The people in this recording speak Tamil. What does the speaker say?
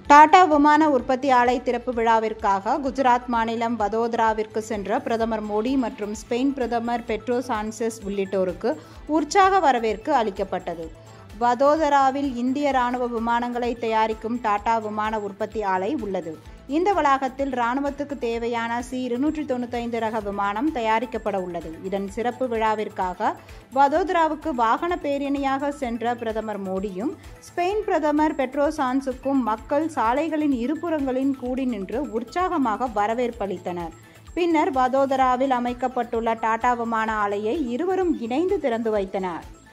டாடா விமான உற்பத்தி ஆலை திறப்பு விழாவிற்காக குஜராத் மாநிலம் வதோதராவிற்கு சென்ற பிரதமர் மோடி மற்றும் ஸ்பெயின் பிரதமர் பெட்ரோ சான்செஸ் உள்ளிட்டோருக்கு உற்சாக வரவேற்பு அளிக்கப்பட்டது வதோதராவில் இந்திய ராணுவ விமானங்களை தயாரிக்கும் டாடா விமான உற்பத்தி ஆலை உள்ளது இந்த வளாகத்தில் ராணுவத்துக்கு தேவையான சி இருநூற்றி தொண்ணூத்தைந்து ரக விமானம் தயாரிக்கப்பட உள்ளது இதன் சிறப்பு விழாவிற்காக வதோதராவுக்கு வாகன பேரணியாக சென்ற பிரதமர் மோடியும் ஸ்பெயின் பிரதமர் பெட்ரோ சான்ஸுக்கும் மக்கள் சாலைகளின் இருபுறங்களின் கூடி நின்று உற்சாகமாக வரவேற்பளித்தனர் பின்னர் வதோதராவில் அமைக்கப்பட்டுள்ள டாடா விமான ஆலையை இருவரும் இணைந்து திறந்து வைத்தனர்